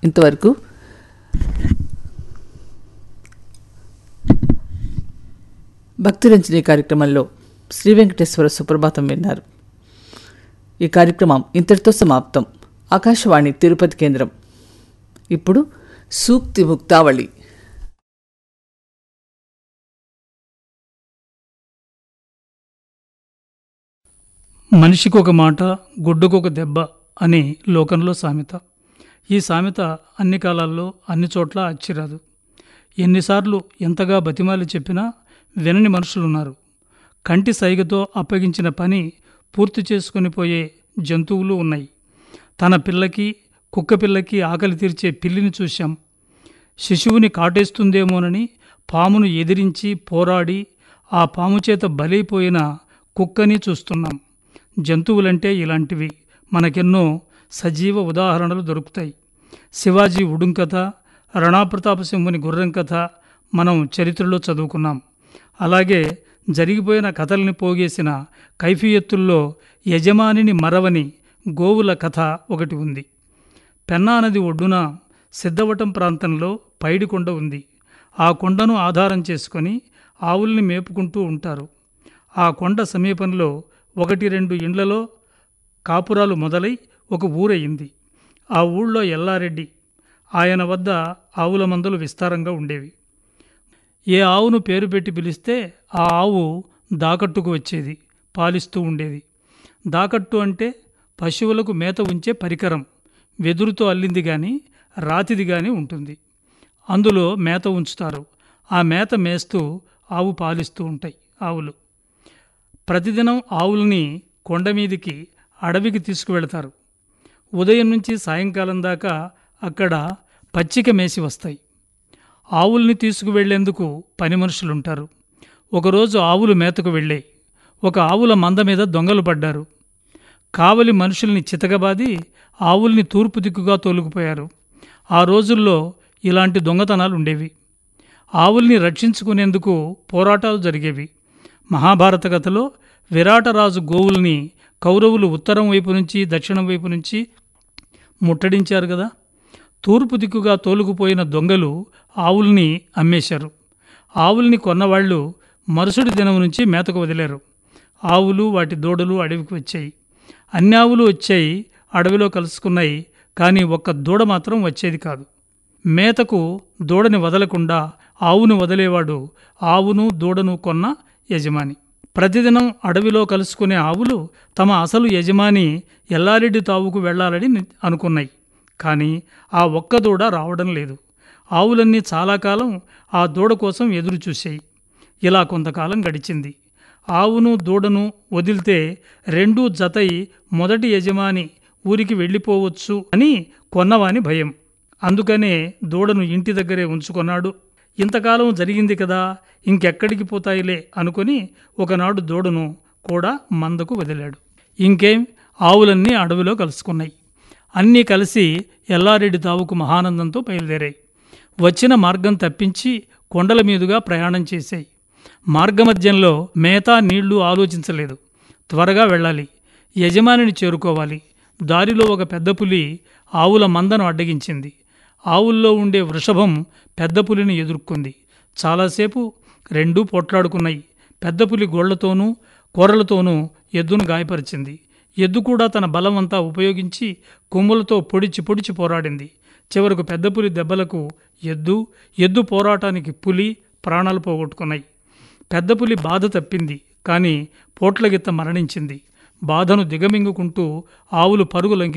ఇంతవరకు భక్తిరంజని కార్యక్రమంలో శ్రీ వెంకటేశ్వర సుప్రభాతం విన్నారు ఈ కార్యక్రమం ఇంతటితో సమాప్తం ఆకాశవాణి తిరుపతి కేంద్రం ఇప్పుడు సూక్తి ముక్తావళి మనిషికి ఒక మాట గుడ్డుకొక దెబ్బ అని లోకంలో సామెత ఈ సామెత అన్ని కాలాల్లో అన్ని చోట్ల అచ్చిరాదు ఎన్నిసార్లు ఎంతగా బతిమాలి చెప్పినా వినని మనుషులున్నారు కంటి సైగతో అప్పగించిన పని పూర్తి చేసుకుని పోయే జంతువులు ఉన్నాయి తన పిల్లకి కుక్క పిల్లకి ఆకలి తీర్చే పిల్లిని చూశాం శిశువుని కాటేస్తుందేమోనని పామును ఎదిరించి పోరాడి ఆ పాము చేత బలైపోయిన కుక్కని చూస్తున్నాం జంతువులంటే ఇలాంటివి మనకెన్నో సజీవ ఉదాహరణలు దొరుకుతాయి శివాజీ ఉడుం కథ రణాప్రతాపసింహుని గుర్రం కథ మనం చరిత్రలో చదువుకున్నాం అలాగే జరిగిపోయిన కథల్ని పోగేసిన కైఫియత్తుల్లో యజమానిని మరవని గోవుల కథ ఒకటి ఉంది పెన్నా నది ఒడ్డున సిద్ధవటం ప్రాంతంలో పైడికొండ ఉంది ఆ కొండను ఆధారం చేసుకొని ఆవుల్ని మేపుకుంటూ ఉంటారు ఆ కొండ సమీపంలో ఒకటి రెండు ఇండ్లలో కాపురాలు మొదలై ఒక ఊరయింది ఆ ఊళ్ళో ఎల్లారెడ్డి ఆయన వద్ద ఆవుల మందలు విస్తారంగా ఉండేవి ఏ ఆవును పేరు పెట్టి పిలిస్తే ఆ ఆవు దాకట్టుకు వచ్చేది పాలిస్తూ ఉండేది దాకట్టు అంటే పశువులకు మేత ఉంచే పరికరం వెదురుతో అల్లింది కానీ రాతిది కానీ ఉంటుంది అందులో మేత ఉంచుతారు ఆ మేత మేస్తూ ఆవు పాలిస్తూ ఉంటాయి ఆవులు ప్రతిదినం ఆవుల్ని కొండ మీదికి అడవికి తీసుకువెళతారు ఉదయం నుంచి సాయంకాలం దాకా అక్కడ పచ్చిక మేసి వస్తాయి ఆవుల్ని తీసుకువెళ్లేందుకు పని మనుషులుంటారు ఒకరోజు ఆవులు మేతకు వెళ్ళాయి ఒక ఆవుల మంద మీద దొంగలు పడ్డారు కావలి మనుషుల్ని చితకబాది ఆవుల్ని తూర్పు దిక్కుగా తోలుకుపోయారు ఆ రోజుల్లో ఇలాంటి దొంగతనాలు ఉండేవి ఆవుల్ని రక్షించుకునేందుకు పోరాటాలు జరిగేవి మహాభారత కథలో విరాటరాజు గోవుల్ని కౌరవులు ఉత్తరం వైపు నుంచి దక్షిణం వైపు నుంచి ముట్టడించారు కదా తూర్పు దిక్కుగా తోలుకుపోయిన దొంగలు ఆవుల్ని అమ్మేశారు ఆవుల్ని కొన్నవాళ్లు మరుసటి దినం నుంచి మేతకు వదిలేరు ఆవులు వాటి దూడలు అడవికి వచ్చాయి అన్ని ఆవులు వచ్చాయి అడవిలో కలుసుకున్నాయి కానీ ఒక్క దూడ మాత్రం వచ్చేది కాదు మేతకు దూడని వదలకుండా ఆవును వదిలేవాడు ఆవును దూడను కొన్న యజమాని ప్రతిదినం అడవిలో కలుసుకునే ఆవులు తమ అసలు యజమాని ఎల్లారెడ్డి తావుకు వెళ్లాలని ని- అనుకున్నాయి కానీ ఆ ఒక్క దూడ రావడం లేదు ఆవులన్నీ చాలా కాలం ఆ దూడ కోసం ఎదురు చూశాయి ఇలా కొంతకాలం గడిచింది ఆవును దూడను వదిలితే రెండూ జతై మొదటి యజమాని ఊరికి వెళ్ళిపోవచ్చు అని కొన్నవాని భయం అందుకనే దూడను ఇంటి దగ్గరే ఉంచుకున్నాడు ఇంతకాలం జరిగింది కదా ఇంకెక్కడికి పోతాయిలే అనుకుని ఒకనాడు దూడను కూడా మందకు వదిలాడు ఇంకేం ఆవులన్నీ అడవిలో కలుసుకున్నాయి అన్నీ కలిసి ఎల్లారెడ్డి తావుకు మహానందంతో బయలుదేరాయి వచ్చిన మార్గం తప్పించి కొండల మీదుగా ప్రయాణం చేశాయి మార్గమధ్యంలో మేత నీళ్లు ఆలోచించలేదు త్వరగా వెళ్ళాలి యజమానిని చేరుకోవాలి దారిలో ఒక పెద్ద పులి ఆవుల మందను అడ్డగించింది ఆవుల్లో ఉండే వృషభం పెద్ద పులిని ఎదుర్కొంది చాలాసేపు రెండూ పోట్లాడుకున్నాయి పెద్ద పులి గోళ్లతోనూ కూరలతోనూ ఎద్దును గాయపరిచింది ఎద్దు కూడా తన బలమంతా ఉపయోగించి కొమ్ములతో పొడిచి పొడిచి పోరాడింది చివరకు పెద్ద పులి దెబ్బలకు ఎద్దు ఎద్దు పోరాటానికి పులి ప్రాణాలు పోగొట్టుకున్నాయి పెద్ద పులి బాధ తప్పింది కానీ పోట్లగిత్త మరణించింది బాధను దిగమింగుకుంటూ ఆవులు పరుగులంకి